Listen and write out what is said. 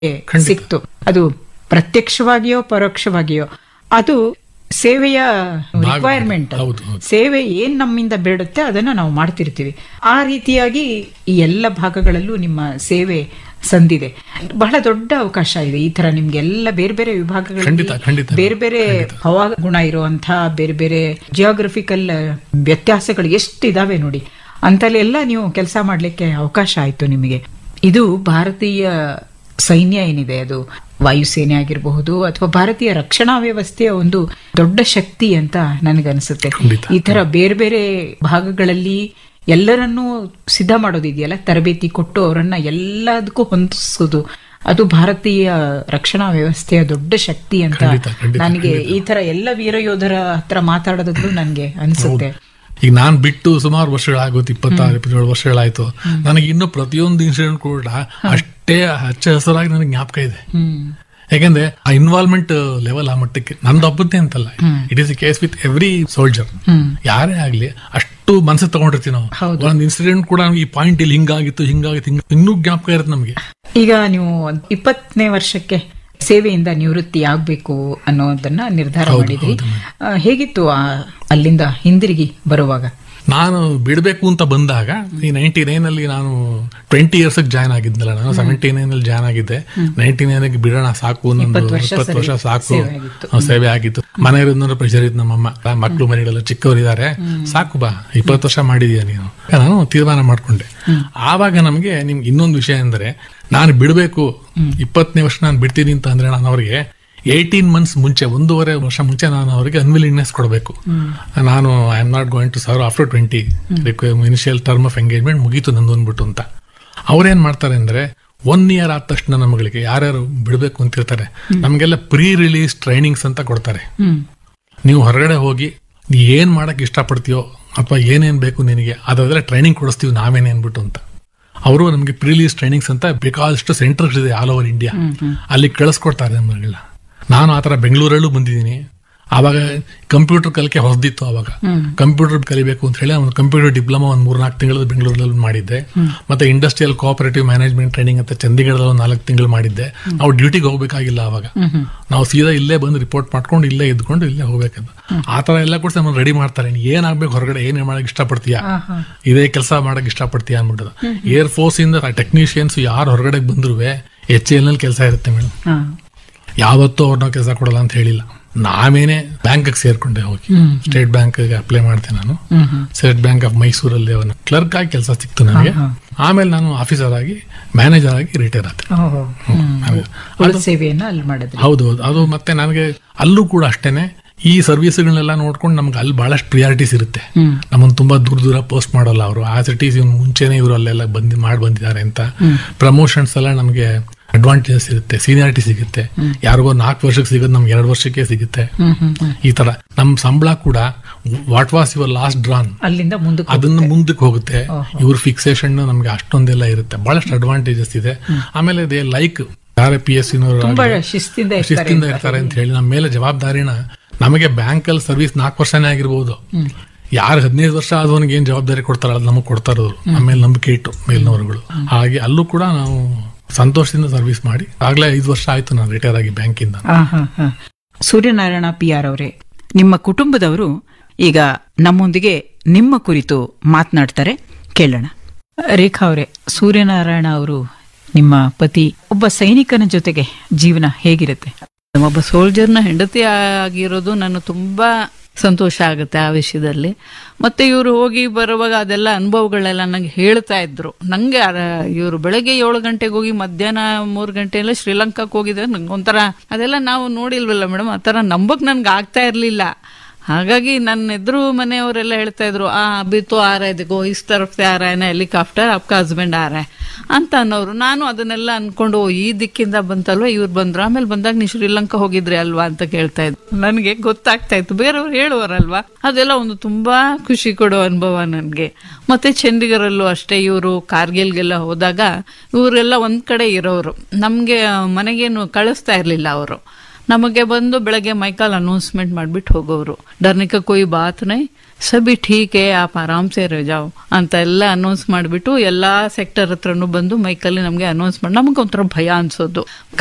ಸಿಕ್ತು ಅದು ಪ್ರತ್ಯಕ್ಷವಾಗಿಯೋ ಪರೋಕ್ಷವಾಗಿಯೋ ಅದು ಸೇವೆಯ ರಿಕ್ವೈರ್ಮೆಂಟ್ ಹೌದು, ಹೌದು. ಸೇವೆ ಏನ್ ನಮ್ಮಿಂದ ಬೇಡುತ್ತೆ ಅದನ್ನ ನಾವು ಮಾಡ್ತಿರ್ತೀವಿ ಆ ರೀತಿಯಾಗಿ ಈ ಎಲ್ಲ ಭಾಗಗಳಲ್ಲೂ ನಿಮ್ಮ ಸೇವೆ ಸಂದಿದೆ ಬಹಳ ದೊಡ್ಡ ಅವಕಾಶ ಇದೆ ಈ ತರ ನಿಮ್ಗೆ ಎಲ್ಲ ಬೇರೆ ಬೇರೆ ವಿಭಾಗಗಳಲ್ಲಿ ಖಂಡಿತ, ಖಂಡಿತ. ಬೇರೆ ಬೇರೆ ಹವಾಗುಣ ಇರುವಂತಹ ಬೇರೆ ಬೇರೆ ಜಿಯೋಗ್ರಫಿಕಲ್ ವ್ಯತ್ಯಾಸಗಳು ಎಷ್ಟಿದಾವೆ ನೋಡಿ ಅಂತಲ್ಲೆಲ್ಲ ನೀವು ಕೆಲಸ ಮಾಡ್ಲಿಕ್ಕೆ ಅವಕಾಶ ಆಯ್ತು ನಿಮಗೆ ಇದು ಭಾರತೀಯ ಸೈನ್ಯ ಏನಿದೆ ಅದು ವಾಯುಸೇನೆ ಆಗಿರಬಹುದು ಅಥವಾ ಭಾರತೀಯ ರಕ್ಷಣಾ ವ್ಯವಸ್ಥೆಯ ಒಂದು ದೊಡ್ಡ ಶಕ್ತಿ ಅಂತ ನನಗನ್ಸುತ್ತೆ ಖಂಡಿತ. ಈ ತರ ಬೇರೆ ಬೇರೆ ಭಾಗಗಳಲ್ಲಿ ಎಲ್ಲರನ್ನೂ ಸಿದ್ಧ ಮಾಡೋದಿದೆಯಲ್ಲ ತರಬೇತಿ ಕೊಟ್ಟು ಅವರನ್ನ ಎಲ್ಲದಕ್ಕೂ ಹೊಂದಿಸೋದು ಅದು ಭಾರತೀಯ ರಕ್ಷಣಾ ವ್ಯವಸ್ಥೆಯ ದೊಡ್ಡ ಶಕ್ತಿ ಅಂತ ಖಂಡಿತ, ಖಂಡಿತ, ನನಗೆ ಈ ತರ ಎಲ್ಲ ವೀರ ಯೋಧರ ಹತ್ರ ಮಾತಾಡೋದಾದ್ರು ನನಗೆ ಅನ್ಸುತ್ತೆ ಈಗ ನಾನ್ ಬಿಟ್ಟು ಸುಮಾರು ವರ್ಷಗಳಾಗೋದು ಇಪ್ಪತ್ತಾರು ಇಪ್ಪತ್ತೇಳು ವರ್ಷಗಳಾಯ್ತು ನನಗೆ ಇನ್ನು ಪ್ರತಿಯೊಂದು ಇನ್ಸಿಡೆಂಟ್ ಕೂಡ ಅಷ್ಟೇ ಹಚ್ಚ ಹಸಿರಾಗಿ ನನಗೆ ಜ್ಞಾಪಕ ಇದೆ ಹ್ಮ್ ಯಾಕಂದ್ರೆ ಆ ಇನ್ವಾಲ್ವ್ಮೆಂಟ್ ಲೆವೆಲ್ ಆ ಮಟ್ಟಕ್ಕೆ ನಂದು ಒಬ್ಬದ್ದೇ ಅಂತಲ್ಲ it is case with every soldier ಯಾರೇ ಆಗ್ಲಿ ಅಷ್ಟು ಮನಸ್ಸಿಗೆ ತಗೊಂಡಿರ್ತೀವಿ ನಾವು ಒಂದ್ ಇನ್ಸಿಡೆಂಟ್ ಕೂಡ ನಮ್ಗೆ ಈ ಪಾಯಿಂಟ್ ಇಲ್ಲಿ ಹಿಂಗಾಗಿತ್ತು ಹಿಂಗಾಗಿತ್ತು ಹಿಂಗ ಇನ್ನೂ ಜ್ಞಾಪಕ ಇರುತ್ತೆ ನಮಗೆ ಈಗ ನೀವು ಒಂದ್ ಇಪ್ಪತ್ತನೇ ವರ್ಷಕ್ಕೆ ಸೇವೆಯಿಂದ ನಿವೃತ್ತಿ ಆಗ್ಬೇಕು ಅನ್ನೋದನ್ನ ನಿರ್ಧಾರ ಮಾಡಿದ್ರಿ ಆ, ಹೇಗಿತ್ತು ಆ ಅಲ್ಲಿಂದ ಹಿಂದಿರುಗಿ ಬರುವಾಗ ನಾನು ಬಿಡಬೇಕು ಅಂತ ಬಂದಾಗ ಈ ನೈನ್ಟಿ ನೈನ್ ಅಲ್ಲಿ ನಾನು ಟ್ವೆಂಟಿ ಇಯರ್ಸ್ ಜಾಯ್ನ್ ಆಗಿದ್ನಲ್ಲ ನಾನು ಸೆವೆಂಟಿ ನೈನ್ ಅಲ್ಲಿ ಜಾಯ್ನ್ ಆಗಿದ್ದೆ ನೈನ್ಟಿ ನೈನ್ ಬಿಡೋಣ ಸಾಕು ನಂದು ಇಪ್ಪತ್ತು ವರ್ಷ ಇಪ್ಪತ್ತು ವರ್ಷ ಸರಿ. ಸಾಕು ಸೇವೆ ಆಗಿತ್ತು. ಆ, ಸೇವೆ ಆಗಿತ್ತು ಮನೆಯವರಿಂದ ಪ್ರೆಷರ್ ಇತ್ತು ನಮ್ಮಮ್ಮ ಆ, ಮಕ್ಳು ಮನೆಗಳೆಲ್ಲ ಚಿಕ್ಕವರಿದ್ದಾರೆ ಸಾಕು ಬಾ ಇಪ್ಪತ್ತು ವರ್ಷ ಮಾಡಿದೀಯ ನೀನು ನಾನು ತೀರ್ಮಾನ ಮಾಡ್ಕೊಂಡೆ ಆವಾಗ ನಮಗೆ ನಿಮ್ಗೆ ಇನ್ನೊಂದು ವಿಷಯ ಅಂದ್ರೆ ನಾನು ಬಿಡಬೇಕು ಇಪ್ಪತ್ತನೇ ವರ್ಷ ನಾನು ಬಿಡ್ತೀನಿ ಅಂತ ಅಂದ್ರೆ ನಾನು ಅವ್ರಿಗೆ ಏಯ್ಟೀನ್ ಮಂತ್ಸ್ ಮುಂಚೆ ಒಂದೂವರೆ ವರ್ಷ ಮುಂಚೆ ನಾನು ಅವರಿಗೆ ಅನ್ವಿಲಿಂಗ್ನೆಸ್ ಕೊಡಬೇಕು ನಾನು I am not going to serve after twenty initial term of engagement ಮುಗೀತು ನಂದು ಅಂದ್ಬಿಟ್ಟು ಅಂತ ಅವ್ರೇನ್ ಮಾಡ್ತಾರೆ ಅಂದ್ರೆ ಒನ್ ಇಯರ್ ಆದ ತಕ್ಷಣ ನಮ್ಮಗಳಿಗೆ ಯಾರ್ಯಾರು ಬಿಡಬೇಕು ಅಂತಿರ್ತಾರೆ ನಮಗೆಲ್ಲ ಪ್ರೀ ರಿಲೀಸ್ ಟ್ರೈನಿಂಗ್ಸ್ ಅಂತ ಕೊಡ್ತಾರೆ ನೀವು ಹೊರಗಡೆ ಹೋಗಿ ನೀ ಏನ್ ಮಾಡಕ್ ಇಷ್ಟಪಡ್ತೀಯೋ ಅಥವಾ ಏನೇನ್ ಬೇಕು ನಿನಗೆ ಅದೆಲ್ಲ ಟ್ರೈನಿಂಗ್ ಕೊಡಿಸ್ತೀವಿ ನಾವೇನೇ ಅನ್ಬಿಟ್ಟು ಅಂತ ಅವರು ನಮಗೆ ಪ್ರಿಲೀಸ್ ಟ್ರೈನಿಂಗ್ಸ್ ಅಂತ ಬೇಕಾದಷ್ಟು ಸೆಂಟರ್ಸ್ ಇದೆ ಆಲ್ ಓವರ್ ಇಂಡಿಯಾ ಅಲ್ಲಿ ಕಳಿಸ್ಕೊಡ್ತಾರೆ ನಮ್ಮನ್ನೆಲ್ಲ ನಾನು ಆತರ ಬೆಂಗಳೂರಲ್ಲೂ ಬಂದಿದ್ದೀನಿ ಆವಾಗ ಕಂಪ್ಯೂಟರ್ ಕಲಿಕೆ ಹೊಸದಿತ್ತು ಅವಾಗ ಕಂಪ್ಯೂಟರ್ ಕಲಿಬೇಕು ಅಂತ ಹೇಳಿ ಒಂದು ಕಂಪ್ಯೂಟರ್ ಡಿಪ್ಲೊಮಾ ಒಂದು ಮೂರ್ನಾಲ್ಕು ತಿಂಗಳು ಬೆಂಗಳೂರಲ್ಲಿ ಮಾಡಿದ್ದೆ ಮತ್ತೆ ಇಂಡಸ್ಟ್ರಿಯಲ್ ಕೋಆಪರೇಟಿವ್ ಮ್ಯಾನೇಜ್ಮೆಂಟ್ ಟ್ರೈನಿಂಗ್ ಅಂತ ಚಂಡೀಗಢದಲ್ಲಿ ಒಂದು ನಾಲ್ಕು ತಿಂಗಳು ಮಾಡಿದ್ದೆ ನಾವು ಡ್ಯೂಟಿಗೆ ಹೋಗ್ಬೇಕಾಗಿಲ್ಲ ಅವಾಗ ನಾವು ಸೀದಾ ಇಲ್ಲೇ ಬಂದು ರಿಪೋರ್ಟ್ ಮಾಡ್ಕೊಂಡು ಇಲ್ಲೇ ಇದ್ಕೊಂಡು ಇಲ್ಲೇ ಹೋಗ್ಬೇಕಂತ ಆ ತರ ಎಲ್ಲ ಕೂಡ ನಮ್ಮನ್ನು ರೆಡಿ ಮಾಡ್ತಾರೆ ನೀನ್ ಏನ್ ಆಗ್ಬೇಕು ಹೊರಗಡೆ ಏನ್ ಮಾಡಕ್ ಇಷ್ಟಪಡ್ತೀಯಾ ಇದೇ ಕೆಲಸ ಮಾಡಕ್ ಇಷ್ಟಪಡ್ತೀಯಾ ಅನ್ಬಿಟ್ಟದ ಏರ್ ಫೋರ್ಸ್ ಇಂದ ಟೆಕ್ನಿಷಿಯನ್ಸ್ ಯಾರು ಹೊರಗಡೆ ಬಂದ್ರು ಎಚ್ ಎಲ್ ನಲ್ಲಿ ಕೆಲಸ ಇರುತ್ತೆ ಮೇಡಮ್ ಹಾ. ಯಾವತ್ತೂ ಅವ್ರನ್ನ ಕೆಲಸ ಕೊಡಲ್ಲ ಅಂತ ಹೇಳಿಲ್ಲ ನಾವೇನೆ ಬ್ಯಾಂಕ್ ಸೇರ್ಕೊಂಡೆ ಹೋಗಿ ಸ್ಟೇಟ್ ಬ್ಯಾಂಕ್ ಅಪ್ಲೈ ಮಾಡ್ತೆ ನಾನು ಸ್ಟೇಟ್ ಬ್ಯಾಂಕ್ ಆಫ್ ಮೈಸೂರಲ್ಲಿ ಅವನ ಕ್ಲರ್ಕ್ ಆಗಿ ಕೆಲಸ ಸಿಕ್ತು ನನಗೆ ಆಮೇಲೆ ನಾನು ಆಫೀಸರ್ ಆಗಿ ಮ್ಯಾನೇಜರ್ ಆಗಿ ರಿಟೈರ್ ಆದೆ ಓಹೋ. ಹ್ಮ್. ಉಳಿದ ಸೇವೆಯನ್ನ ಅಲ್ಲಿ ಮಾಡಿದ್ರಿ ಹೌದು ಹೌದು ಅದು ಮತ್ತೆ ನನಗೆ ಅಲ್ಲೂ ಕೂಡ ಅಷ್ಟೇನೆ ಈ ಸರ್ವಿಸ್ಗಳನ್ನೆಲ್ಲ ನೋಡ್ಕೊಂಡು ನಮ್ಗೆ ಅಲ್ಲಿ ಬಹಳಷ್ಟು ಪ್ರಿಯಾರಿಟೀಸ್ ಇರುತ್ತೆ ನಮ್ಮನ್ನು ತುಂಬಾ ದೂರ ದೂರ ಪೋಸ್ಟ್ ಮಾಡೋಲ್ಲ ಅವರು ಆ ಸಿಟೀಸ್ ಮುಂಚೆನೆ ಇವರು ಅಲ್ಲೆಲ್ಲ ಬಂದು ಮಾಡಿ ಬಂದಿದ್ದಾರೆ ಅಂತ ಪ್ರಮೋಷನ್ಸ್ ಎಲ್ಲ ನಮಗೆ ಅಡ್ವಾಂಟೇಜಸ್ ಇರುತ್ತೆ ಸೀನಿಯಾರಿಟಿ ಸಿಗುತ್ತೆ ಯಾರಿಗೋ ನಾಲ್ಕು ವರ್ಷಕ್ಕೆ ಸಿಗೋದು ನಮ್ಗೆ ಎರಡು ವರ್ಷಕ್ಕೆ ಸಿಗುತ್ತೆ ಈ ತರ ನಮ್ ಸಂಬಳ ಕೂಡ what was your last drawn ಅಲ್ಲಿಂದ ಮುಂದಕ್ಕೆ ಅದನ್ನ ಮುಂದಕ್ಕೆ ಹೋಗುತ್ತೆ ಇವ್ರ ಫಿಕ್ಸೇಷನ್ ನಮ್ಗೆ ಅಷ್ಟೊಂದೆಲ್ಲ ಇರುತ್ತೆ ಬಹಳಷ್ಟು ಅಡ್ವಾಂಟೇಜಸ್ ಇದೆ ಆಮೇಲೆ ದೇ ಲೈಕ್ ಯಾರೇ ಪಿ ಎಸ್ ತುಂಬಾ ಶಿಸ್ತಿಂದ ಇರ್ತಾರೆ ಶಿಸ್ತಿಂದ ಇರ್ತಾರೆ ಅಂತ ಹೇಳಿ ನಮ್ಮ ಮೇಲೆ ಜವಾಬ್ದಾರಿನ ನಮಗೆ ಬ್ಯಾಂಕ್ ಅಲ್ಲಿ ಸರ್ವಿಸ್ ನಾಲ್ಕು ವರ್ಷನೇ ಆಗಿರ್ಬೋದು ಯಾರು ಹದಿನೈದು ವರ್ಷ ಆದವನಿಗೆ ಏನ್ ಜವಾಬ್ದಾರಿ ಕೊಡ್ತಾರ ಅದು ನಮಗೆ ಕೊಡ್ತಾ ಇರೋರು ನಮ್ಮ ಮೇಲೆ ನಂಬಿಕೆ ಇಟ್ಟು ಮೇಲ್ನವರುಗಳು ಹಾಗೆ ಅಲ್ಲೂ ಕೂಡ ನಾವು ಸಂತೋಷದಿಂದ ಸರ್ವಿಸ್ ಮಾಡಿ ಆಗ್ಲೇ ಐದು ವರ್ಷ ಆಯ್ತು ನಾನು ರಿಟೈರ್ ಆಗಿ ಬ್ಯಾಂಕಿಂದ ಆ, ಹಾ, ಹಾ. ಸೂರ್ಯನಾರಾಯಣ ಪಿ ಆರ್ ಅವರೇ ನಿಮ್ಮ ಕುಟುಂಬದವರು ಈಗ ನಮ್ಮೊಂದಿಗೆ ನಿಮ್ಮ ಕುರಿತು ಮಾತನಾಡ್ತಾರೆ ಕೇಳೋಣ ರೇಖಾ ಅವರೇ ಸೂರ್ಯನಾರಾಯಣ ಅವರು ನಿಮ್ಮ ಪತಿ ಒಬ್ಬ ಸೈನಿಕನ ಜೊತೆಗೆ ಜೀವನ ಹೇಗಿರುತ್ತೆ ಒಬ್ಬ ಸೋಲ್ಜರ್ನ ಹೆಂಡತಿ ಆಗಿರೋದು ನಾನು ತುಂಬಾ ಸಂತೋಷ ಆಗುತ್ತೆ ಆ ವಿಷಯದಲ್ಲಿ ಮತ್ತೆ ಇವರು ಹೋಗಿ ಬರುವಾಗ ಅದೆಲ್ಲ ಅನುಭವಗಳೆಲ್ಲ ನಂಗೆ ಹೇಳ್ತಾ ಇದ್ರು ನಂಗೆ ಇವರು ಬೆಳಗ್ಗೆ ಏಳು ಗಂಟೆಗೆ ಹೋಗಿ ಮಧ್ಯಾಹ್ನ ಮೂರು ಗಂಟೆಲ್ಲ ಶ್ರೀಲಂಕಾಕ್ಕೆ ಹೋಗಿದ್ರೆ ನಂಗೆ ಒಂಥರ ಅದೆಲ್ಲ ನಾವು ನೋಡಿಲ್ವಲ್ಲ ಮೇಡಮ್ ಆ ಥರ ನಂಬಕ್ ನನ್ಗೆ ಆಗ್ತಾ ಇರಲಿಲ್ಲ ಹಾಗಾಗಿ ನನ್ನ ಎದುರು ಮನೆಯವರೆಲ್ಲ ಹೇಳ್ತಾ ಇದ್ರು ಆ ಅಭಿ ತೋ ಆ ರहा है देखो इस तरफ से आ रहा है ना हेलीकाप्टर आपका हस्बैंड आ रहा है ಅಂತ ಅನ್ನೋರು ನಾನು ಅದನ್ನೆಲ್ಲ ಅನ್ಕೊಂಡು ಓ, ಈ ದಿಕ್ಕಿಂದ ಬಂತಲ್ವಾ ಇವ್ರು ಬಂದ್ರು ಆಮೇಲೆ ಬಂದಾಗ ನೀವು ಶ್ರೀಲಂಕಾ ಹೋಗಿದ್ರಿ ಅಲ್ವಾ ಅಂತ ಕೇಳ್ತಾ ಇದ್ರು ನನಗೆ ಗೊತ್ತಾಗ್ತಾ ಇತ್ತು ಬೇರೆಯವ್ರು ಹೇಳುವರಲ್ವಾ ಅದೆಲ್ಲ ಒಂದು ತುಂಬಾ ಖುಷಿ ಕೊಡೋ ಅನುಭವ ನನಗೆ ಮತ್ತೆ ಚಂಡೀಗಢಲ್ಲೂ ಅಷ್ಟೇ ಇವರು ಕಾರ್ಗಿಲ್ಗೆಲ್ಲ ಹೋದಾಗ ಇವರೆಲ್ಲ ಒಂದ್ ಕಡೆ ಇರೋರು ನಮ್ಗೆ ಮನೆಗೇನು ಕಳಿಸ್ತಾ ಇರ್ಲಿಲ್ಲ ಅವರು ನಮಗೆ ಬಂದು ಬೆಳಗ್ಗೆ ಮೈಕಾಲ್ ಅನೌನ್ಸ್ಮೆಂಟ್ ಮಾಡ್ಬಿಟ್ಟು ಹೋಗೋರು ಡರ್ನಿಕ ಕೊಯ್ ಬಾತ್ ನೈ ಸಬಿ ಠೀಕ್ ಹೇ ಆಪ್ ಆರಾಮ್ ಸೇ ರೇ ಜಾವ್ ಅಂತ ಎಲ್ಲ ಅನೌನ್ಸ್ ಮಾಡಿಬಿಟ್ಟು ಎಲ್ಲಾ ಸೆಕ್ಟರ್ ಹತ್ರನೂ ಬಂದು ಮೈಕಲ್ಲಿ ನಮಗೆ ಅನೌನ್ಸ್ ಮಾಡಿ ನಮಗೆ ಒಂಥರ ಭಯ ಅನ್ಸೋದು